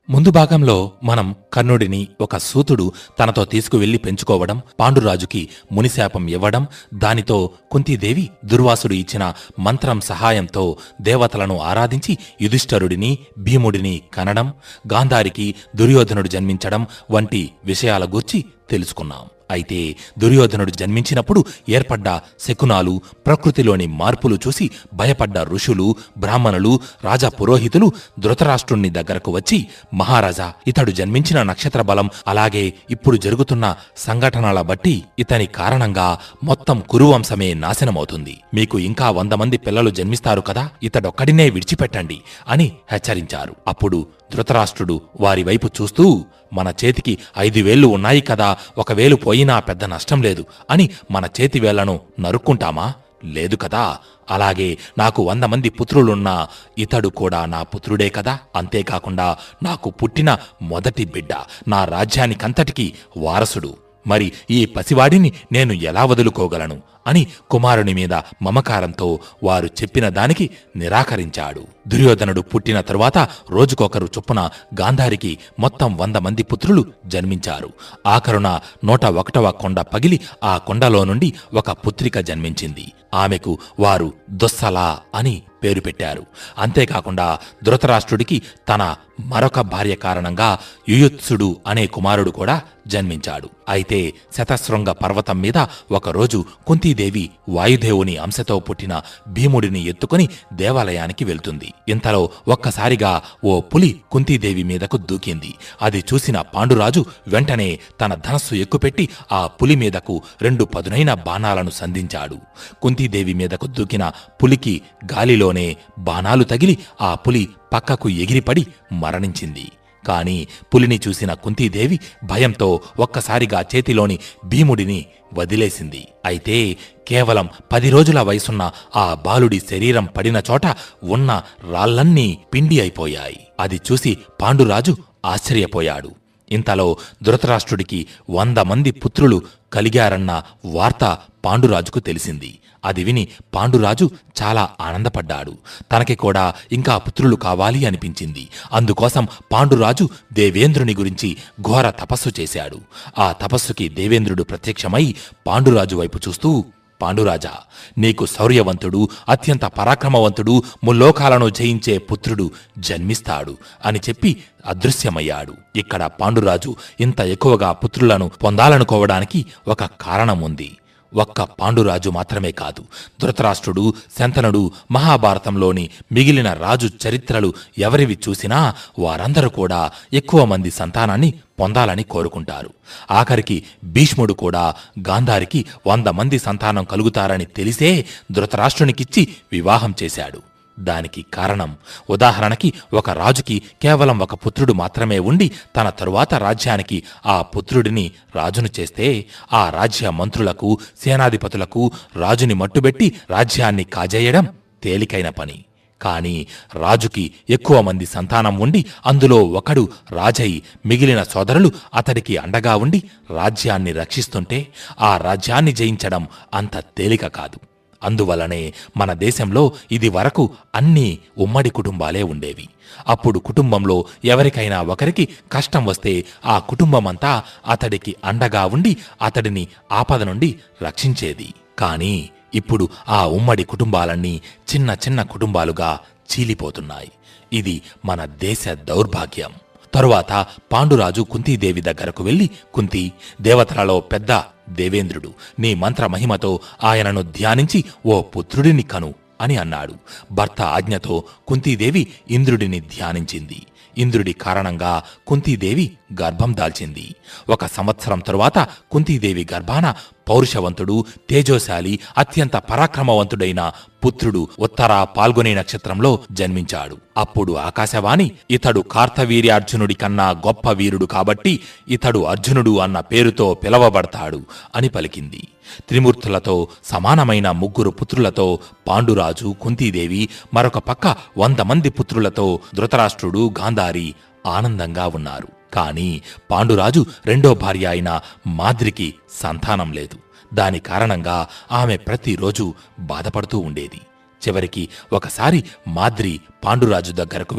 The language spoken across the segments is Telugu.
ముందు భాగంలో మనం కర్ణుడిని ఒక సూతుడు తనతో తీసుకువెళ్లి పెంచుకోవడం పాండురాజుకి మునిశాపం ఇవ్వడం దానితో కుంతీదేవి దుర్వాసుడు ఇచ్చిన మంత్రం సహాయంతో దేవతలను ఆరాధించి యుధిష్ఠరుడిని భీముడిని కనడం గాంధారికి దుర్యోధనుడు జన్మించడం వంటి విషయాల గూర్చి తెలుసుకున్నాం అయితే దుర్యోధనుడు జన్మించినప్పుడు ఏర్పడ్డ శకునాలు ప్రకృతిలోని మార్పులు చూసి భయపడ్డ ఋషులు బ్రాహ్మణులు రాజా పురోహితులు ధృతరాష్ట్రుణ్ణి దగ్గరకు వచ్చి మహారాజా ఇతడు జన్మించిన నక్షత్ర బలం అలాగే ఇప్పుడు జరుగుతున్న సంఘటనల బట్టి ఇతని కారణంగా మొత్తం కురువంశమే నాశనమవుతుంది మీకు ఇంకా వంద మంది పిల్లలు జన్మిస్తారు కదా ఇతడొక్కడినే విడిచిపెట్టండి అని హెచ్చరించారు అప్పుడు ధృతరాష్ట్రుడు వారి వైపు చూస్తూ మన చేతికి ఐదు వేళ్లు ఉన్నాయి కదా ఒక వేలు పోయినా పెద్ద నష్టం లేదు అని మన చేతి వేళ్లను నరుక్కుంటామా లేదు కదా అలాగే నాకు వంద మంది పుత్రులున్నా ఇతడు కూడా నా పుత్రుడే కదా అంతేకాకుండా నాకు పుట్టిన మొదటి బిడ్డ నా రాజ్యానికంతటికీ వారసుడు మరి ఈ పసివాడిని నేను ఎలా వదులుకోగలను అని కుమారుని మీద మమకారంతో వారు చెప్పిన దానికి నిరాకరించాడు దుర్యోధనుడు పుట్టిన తరువాత రోజుకొకరు చొప్పున గాంధారికి మొత్తం వంద మంది పుత్రులు జన్మించారు ఆఖరున నూట ఒకటవ కొండ పగిలి ఆ కొండలో నుండి ఒక పుత్రిక జన్మించింది ఆమెకు వారు దుస్సల అని పేరు పెట్టారు అంతేకాకుండా ధృతరాష్ట్రుడికి తన మరొక భార్య కారణంగా యుయుత్సుడు అనే కుమారుడు కూడా జన్మించాడు అయితే శతశృంగ పర్వతం మీద ఒకరోజు కుంతీదేవి వాయుదేవుని అంశతో పుట్టిన భీముడిని ఎత్తుకుని దేవాలయానికి వెళ్తుంది ఇంతలో ఒక్కసారిగా ఓ పులి కుంతీదేవి మీదకు దూకింది అది చూసిన పాండురాజు వెంటనే తన ధనస్సు ఎక్కుపెట్టి ఆ పులి మీదకు రెండు పదునైన బాణాలను సంధించాడు కుంతీదేవి మీదకు దూకిన పులికి గాలిలోనే బాణాలు తగిలి ఆ పులి పక్కకు ఎగిరిపడి మరణించింది కాని పులిని చూసిన కుంతీదేవి భయంతో ఒక్కసారిగా చేతిలోని భీముడిని వదిలేసింది అయితే కేవలం పది రోజుల వయసున్న ఆ బాలుడి శరీరం పడిన చోట ఉన్న రాళ్లన్నీ పిండి అయిపోయాయి అది చూసి పాండురాజు ఆశ్చర్యపోయాడు ఇంతలో ధృతరాష్ట్రుడికి వంద మంది పుత్రులు కలిగారన్న వార్త పాండురాజుకు తెలిసింది అది విని పాండురాజు చాలా ఆనందపడ్డాడు తనకి కూడా ఇంకా పుత్రులు కావాలి అనిపించింది అందుకోసం పాండురాజు దేవేంద్రుని గురించి ఘోర తపస్సు చేశాడు ఆ తపస్సుకి దేవేంద్రుడు ప్రత్యక్షమై పాండురాజు వైపు చూస్తూ పాండురాజా నీకు శౌర్యవంతుడు అత్యంత పరాక్రమవంతుడు ముల్లోకాలను జయించే పుత్రుడు జన్మిస్తాడు అని చెప్పి అదృశ్యమయ్యాడు ఇక్కడ పాండురాజు ఇంత ఎక్కువగా పుత్రులను పొందాలనుకోవడానికి ఒక కారణం ఉంది ఒక్క పాండురాజు మాత్రమే కాదు ధృతరాష్ట్రుడు శంతనుడు మహాభారతంలోని మిగిలిన రాజు చరిత్రలు ఎవరివి చూసినా వారందరూ కూడా ఎక్కువ మంది సంతానాన్ని పొందాలని కోరుకుంటారు ఆఖరికి భీష్ముడు కూడా గాంధారికి వంద మంది సంతానం కలుగుతారని తెలిసే ధృతరాష్ట్రునికిచ్చి వివాహం చేశాడు దానికి కారణం ఉదాహరణకి ఒక రాజుకి కేవలం ఒక పుత్రుడు మాత్రమే ఉండి తన తరువాత రాజ్యానికి ఆ పుత్రుడిని రాజును చేస్తే ఆ రాజ్య మంత్రులకు సేనాధిపతులకు రాజుని మట్టుబెట్టి రాజ్యాన్ని కాజేయడం తేలికైన పని కాని రాజుకి ఎక్కువ మంది సంతానం ఉండి అందులో ఒకడు రాజై మిగిలిన సోదరులు అతడికి అండగా ఉండి రాజ్యాన్ని రక్షిస్తుంటే ఆ రాజ్యాన్ని జయించడం అంత తేలిక కాదు అందువలనే మన దేశంలో ఇది వరకు అన్ని ఉమ్మడి కుటుంబాలే ఉండేవి అప్పుడు కుటుంబంలో ఎవరికైనా ఒకరికి కష్టం వస్తే ఆ కుటుంబమంతా అతడికి అండగా ఉండి అతడిని ఆపద నుండి రక్షించేది కానీ ఇప్పుడు ఆ ఉమ్మడి కుటుంబాలన్నీ చిన్న చిన్న కుటుంబాలుగా చీలిపోతున్నాయి ఇది మన దేశ దౌర్భాగ్యం తరువాత పాండురాజు కుంతీదేవి దగ్గరకు వెళ్లి కుంతి దేవతలలో పెద్ద దేవేంద్రుడు నీ మంత్ర మహిమతో ఆయనను ధ్యానించి ఓ పుత్రుడిని కను అని అన్నాడు భర్త ఆజ్ఞతో కుంతీదేవి ఇంద్రుడిని ధ్యానించింది ఇంద్రుడి కారణంగా కుంతీదేవి గర్భం దాల్చింది ఒక సంవత్సరం తరువాత కుంతీదేవి గర్భాన పౌరుషవంతుడు తేజోశాలి అత్యంత పరాక్రమవంతుడైన పుత్రుడు ఉత్తర పాల్గొనే నక్షత్రంలో జన్మించాడు అప్పుడు ఆకాశవాణి ఇతడు కార్తవీర్యార్జునుడి కన్నా గొప్ప వీరుడు కాబట్టి ఇతడు అర్జునుడు అన్న పేరుతో పిలవబడతాడు అని పలికింది త్రిమూర్తులతో సమానమైన ముగ్గురు పుత్రులతో పాండురాజు కుంతీదేవి మరొక పక్క వంద మంది పుత్రులతో ధృతరాష్ట్రుడు గాంధారి ఆనందంగా ఉన్నారు కాని పాండురాజు రెండో భార్య అయిన మాద్రికి సంతానం లేదు దాని కారణంగా ఆమె ప్రతిరోజు బాధపడుతూ ఉండేది చివరికి ఒకసారి మాద్రి పాండురాజు దగ్గరకు వెళ్లి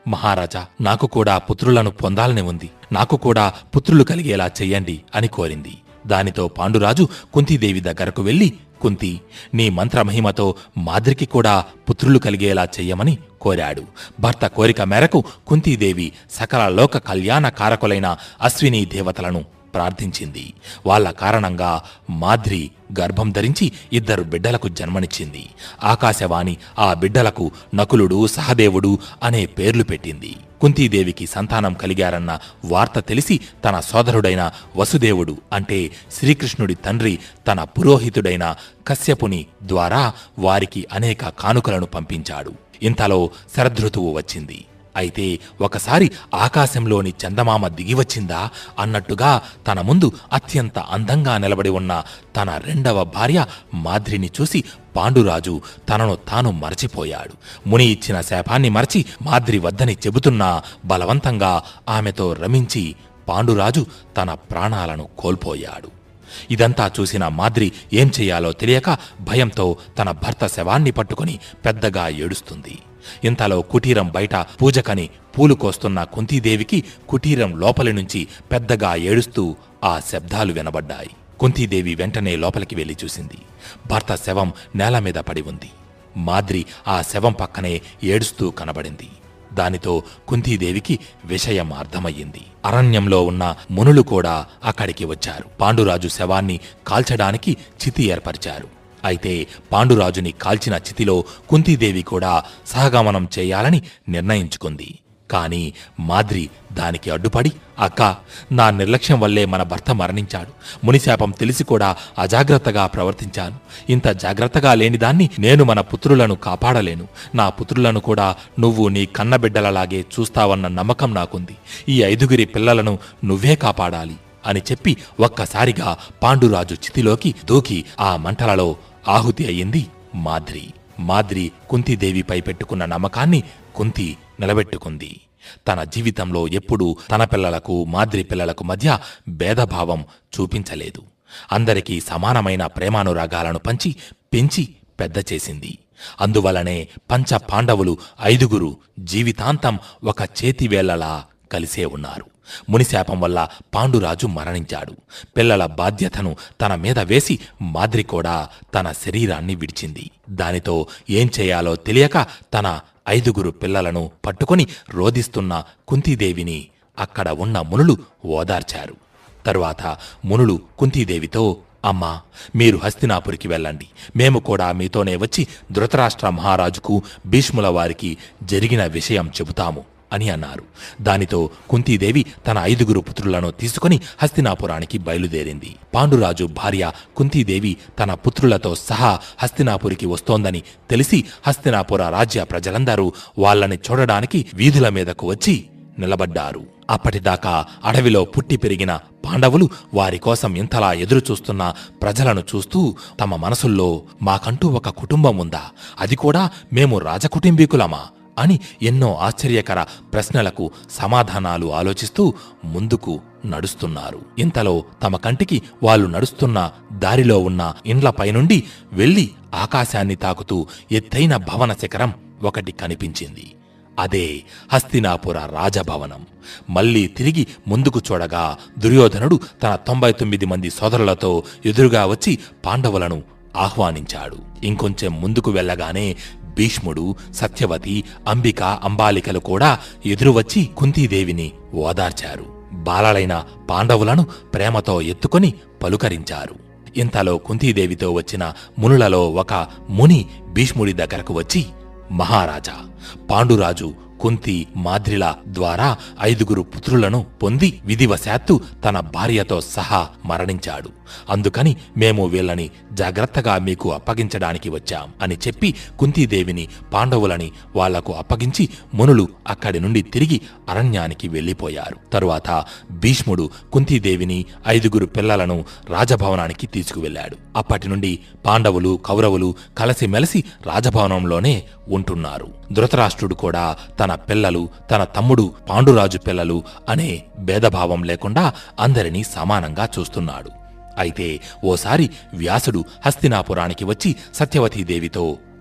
మహారాజా నాకు కూడా పుత్రులను పొందాలని ఉంది నాకు కూడా పుత్రులు కలిగేలా చెయ్యండి అని కోరింది దానితో పాండురాజు కుంతీదేవి దగ్గరకు వెళ్లి కుంతి నీ మంత్రమహిమతో మాద్రికి కూడా పుత్రులు కలిగేలా చెయ్యమని కోరాడు భర్త కోరిక మేరకు కుంతీదేవి సకల లోక కళ్యాణ కారకులైన అశ్విని దేవతలను ప్రార్థించింది వాళ్ళ కారణంగా మాద్రి గర్భం ధరించి ఇద్దరు బిడ్డలకు జన్మనిచ్చింది ఆకాశవాణి ఆ బిడ్డలకు నకులుడు సహదేవుడు అనే పేర్లు పెట్టింది కుంతీదేవికి సంతానం కలిగారన్న వార్త తెలిసి తన సోదరుడైన వసుదేవుడు అంటే శ్రీకృష్ణుడి తండ్రి తన పురోహితుడైన కశ్యపుని ద్వారా వారికి అనేక కానుకలను పంపించాడు ఇంతలో శరదృతువు వచ్చింది అయితే ఒకసారి ఆకాశంలోని చందమామ దిగివచ్చిందా అన్నట్టుగా తన ముందు అత్యంత అందంగా నిలబడి ఉన్న తన రెండవ భార్య మాద్రిని చూసి పాండురాజు తనను తాను మరచిపోయాడు ముని ఇచ్చిన శాపాన్ని మరచి మాద్రి వద్దని చెబుతున్నా బలవంతంగా ఆమెతో రమించి పాండురాజు తన ప్రాణాలను కోల్పోయాడు ఇదంతా చూసిన మాద్రి ఏం చెయ్యాలో తెలియక భయంతో తన భర్త శవాన్ని పట్టుకుని పెద్దగా ఏడుస్తుంది ఇంతలో కుటీరం బయట పూజకని పూలు కోస్తున్న కుంతీదేవికి కుటీరం లోపలి నుంచి పెద్దగా ఏడుస్తూ ఆ శబ్దాలు వినబడ్డాయి కుంతీదేవి వెంటనే లోపలికి వెళ్లి చూసింది భర్త శవం నేల మీద పడి ఉంది మాద్రి ఆ శవం పక్కనే ఏడుస్తూ కనబడింది దానితో కుంతీదేవికి విషయం అర్థమయ్యింది అరణ్యంలో ఉన్న మునులు కూడా అక్కడికి వచ్చారు పాండురాజు శవాన్ని కాల్చడానికి చితి ఏర్పరిచారు అయితే పాండురాజుని కాల్చిన చితిలో కుంతీదేవి కూడా సహగమనం చేయాలని నిర్ణయించుకుంది కాని మాద్రి దానికి అడ్డుపడి అక్క నా నిర్లక్ష్యం వల్లే మన భర్త మరణించాడు మునిశాపం తెలిసి కూడా అజాగ్రత్తగా ప్రవర్తించాను ఇంత జాగ్రత్తగా లేని దాన్ని నేను మన పుత్రులను కాపాడలేను నా పుత్రులను కూడా నువ్వు నీ కన్నబిడ్డలలాగే చూస్తావన్న నమ్మకం నాకుంది ఈ ఐదుగురి పిల్లలను నువ్వే కాపాడాలి అని చెప్పి ఒక్కసారిగా పాండురాజు చితిలోకి దూకి ఆ మంటలలో ఆహుతి అయ్యింది మాద్రి మాద్రి కుంతిదేవిపై పెట్టుకున్న నమ్మకాన్ని కుంతి నిలబెట్టుకుంది తన జీవితంలో ఎప్పుడూ తన పిల్లలకు మాద్రి పిల్లలకు మధ్య భేదభావం చూపించలేదు అందరికీ సమానమైన ప్రేమానురాగాలను పంచి పెంచి పెద్ద చేసింది అందువలనే పంచ పాండవులు ఐదుగురు జీవితాంతం ఒక చేతివేళ్లలా కలిసే ఉన్నారు మునిశాపం వల్ల పాండురాజు మరణించాడు పిల్లల బాధ్యతను తన మీద వేసి మాద్రి కూడా తన శరీరాన్ని విడిచింది దానితో ఏం చేయాలో తెలియక తన ఐదుగురు పిల్లలను పట్టుకొని రోదిస్తున్న కుంతీదేవిని అక్కడ ఉన్న మునులు ఓదార్చారు తరువాత మునులు కుంతీదేవితో అమ్మా మీరు హస్తినాపురికి వెళ్ళండి మేము కూడా మీతోనే వచ్చి ధృతరాష్ట్ర మహారాజుకు భీష్ముల వారికి జరిగిన విషయం చెబుతాము అని అన్నారు దానితో కుంతీదేవి తన ఐదుగురు పుత్రులను తీసుకుని హస్తినాపురానికి బయలుదేరింది పాండురాజు భార్య కుంతీదేవి తన పుత్రులతో సహా హస్తినాపురికి వస్తోందని తెలిసి హస్తినాపుర రాజ్య ప్రజలందరూ వాళ్ళని చూడడానికి వీధుల మీదకు వచ్చి నిలబడ్డారు అప్పటిదాకా అడవిలో పుట్టి పెరిగిన పాండవులు వారి కోసం ఇంతలా ఎదురుచూస్తున్న ప్రజలను చూస్తూ తమ మనసుల్లో మాకంటూ ఒక కుటుంబం ఉందా అది కూడా మేము రాజకుటుంబీకులమా అని ఎన్నో ఆశ్చర్యకర ప్రశ్నలకు సమాధానాలు ఆలోచిస్తూ ముందుకు నడుస్తున్నారు ఇంతలో తమ కంటికి వాళ్ళు నడుస్తున్న దారిలో ఉన్న ఇండ్లపై నుండి వెళ్లి ఆకాశాన్ని తాకుతూ ఎత్తైన భవన శిఖరం ఒకటి కనిపించింది అదే హస్తినాపుర రాజభవనం మళ్ళీ తిరిగి ముందుకు చూడగా దుర్యోధనుడు తన తొంభై తొమ్మిది మంది సోదరులతో ఎదురుగా వచ్చి పాండవులను ఆహ్వానించాడు ఇంకొంచెం ముందుకు వెళ్ళగానే భీష్ముడు సత్యవతి అంబిక అంబాలికలు కూడా ఎదురువచ్చి కుంతీదేవిని ఓదార్చారు బాలలైన పాండవులను ప్రేమతో ఎత్తుకొని పలుకరించారు ఇంతలో కుంతీదేవితో వచ్చిన మునులలో ఒక ముని భీష్ముడి దగ్గరకు వచ్చి మహారాజా పాండురాజు కుంతి మాద్రిల ద్వారా ఐదుగురు పుత్రులను పొంది విధివశాత్తు తన భార్యతో సహా మరణించాడు అందుకని మేము వీళ్ళని జాగ్రత్తగా మీకు అప్పగించడానికి వచ్చాం అని చెప్పి కుంతీదేవిని పాండవులని వాళ్లకు అప్పగించి మునులు అక్కడి నుండి తిరిగి అరణ్యానికి వెళ్లిపోయారు తరువాత భీష్ముడు కుంతీదేవిని ఐదుగురు పిల్లలను రాజభవనానికి తీసుకువెళ్లాడు అప్పటి నుండి పాండవులు కౌరవులు కలిసిమెలిసి రాజభవనంలోనే ఉంటున్నారు ధృతరాష్ట్రుడు కూడా తన పిల్లలు తన తమ్ముడు పాండురాజు పిల్లలు అనే భేదభావం లేకుండా అందరినీ సమానంగా చూస్తున్నాడు అయితే ఓసారి వ్యాసుడు హస్తినాపురానికి వచ్చి సత్యవతీదేవితో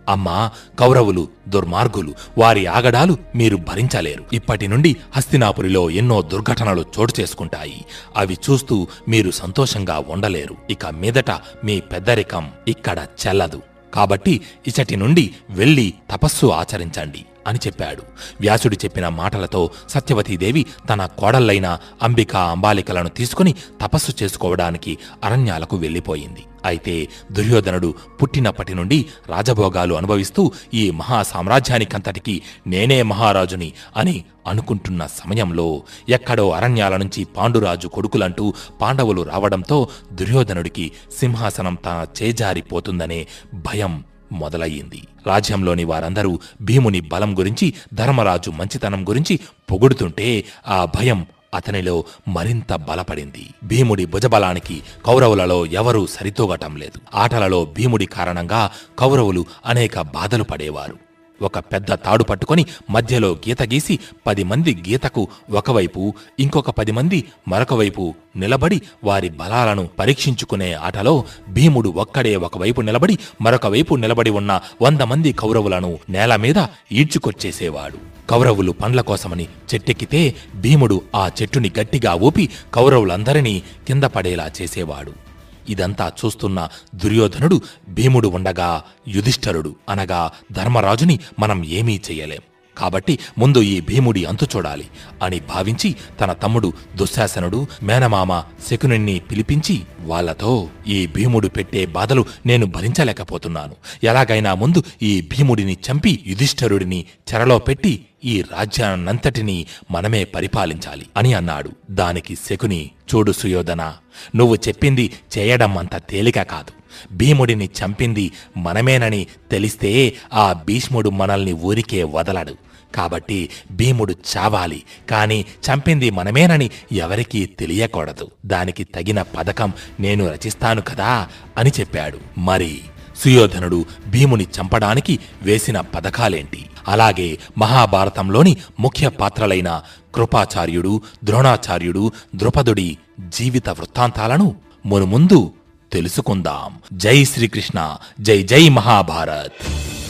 అమ్మా కౌరవులు దుర్మార్గులు వారి ఆగడాలు మీరు భరించలేరు ఇప్పటి నుండి హస్తినాపురిలో ఎన్నో దుర్ఘటనలు చోటు చేసుకుంటాయి అవి చూస్తూ మీరు సంతోషంగా ఉండలేరు ఇక మీదట మీ పెద్దరికం ఇక్కడ చెల్లదు కాబట్టి ఇచటి నుండి వెళ్ళి తపస్సు ఆచరించండి అని చెప్పాడు వ్యాసుడు చెప్పిన మాటలతో సత్యవతీదేవి తన కోడళ్లైన అంబిక అంబాలికలను తీసుకుని తపస్సు చేసుకోవడానికి అరణ్యాలకు వెళ్ళిపోయింది అయితే దుర్యోధనుడు పుట్టినప్పటి నుండి రాజభోగాలు అనుభవిస్తూ ఈ మహా సామ్రాజ్యానికంతటికీ నేనే మహారాజుని అని అనుకుంటున్న సమయంలో ఎక్కడో అరణ్యాల నుంచి పాండురాజు కొడుకులంటూ పాండవులు రావడంతో దుర్యోధనుడికి సింహాసనం తన చేజారిపోతుందనే భయం మొదలయ్యింది రాజ్యంలోని వారందరూ భీముని బలం గురించి ధర్మరాజు మంచితనం గురించి పొగుడుతుంటే ఆ భయం అతనిలో మరింత బలపడింది భీముడి భుజబలానికి కౌరవులలో ఎవరూ సరితూగటం లేదు ఆటలలో భీముడి కారణంగా కౌరవులు అనేక బాధలు పడేవారు ఒక పెద్ద తాడు పట్టుకొని మధ్యలో గీత గీసి పది మంది గీతకు ఒకవైపు ఇంకొక పది మంది మరొక వైపు నిలబడి వారి బలాలను పరీక్షించుకునే ఆటలో భీముడు ఒక్కడే ఒకవైపు నిలబడి మరొక వైపు నిలబడి ఉన్న వంద మంది కౌరవులను నేల మీద ఈడ్చుకొచ్చేసేవాడు కౌరవులు పండ్ల కోసమని చెట్టెక్కితే భీముడు ఆ చెట్టుని గట్టిగా ఊపి కౌరవులందరినీ కింద పడేలా చేసేవాడు ఇదంతా చూస్తున్న దుర్యోధనుడు భీముడు ఉండగా యుధిష్ఠరుడు అనగా ధర్మరాజుని మనం ఏమీ చెయ్యలేం కాబట్టి ముందు ఈ భీముడి అంతు చూడాలి అని భావించి తన తమ్ముడు దుశ్శాసనుడు మేనమామ శకునుణ్ణి పిలిపించి వాళ్లతో ఈ భీముడు పెట్టే బాధలు నేను భరించలేకపోతున్నాను ఎలాగైనా ముందు ఈ భీముడిని చంపి యుధిష్ఠరుడిని చెరలో పెట్టి ఈ రాజ్యాన్నంతటినీ మనమే పరిపాలించాలి అని అన్నాడు దానికి శకుని చూడు సుయోధన నువ్వు చెప్పింది చేయడం అంత తేలిక కాదు భీముడిని చంపింది మనమేనని తెలిస్తే ఆ భీష్ముడు మనల్ని ఊరికే వదలడు కాబట్టి భీముడు చావాలి కాని చంపింది మనమేనని ఎవరికీ తెలియకూడదు దానికి తగిన పథకం నేను రచిస్తాను కదా అని చెప్పాడు మరి సుయోధనుడు భీముని చంపడానికి వేసిన పథకాలేంటి అలాగే మహాభారతంలోని ముఖ్య పాత్రలైన కృపాచార్యుడు ద్రోణాచార్యుడు ద్రుపదుడి జీవిత వృత్తాంతాలను మునుముందు తెలుసుకుందాం జై శ్రీకృష్ణ జై జై మహాభారత్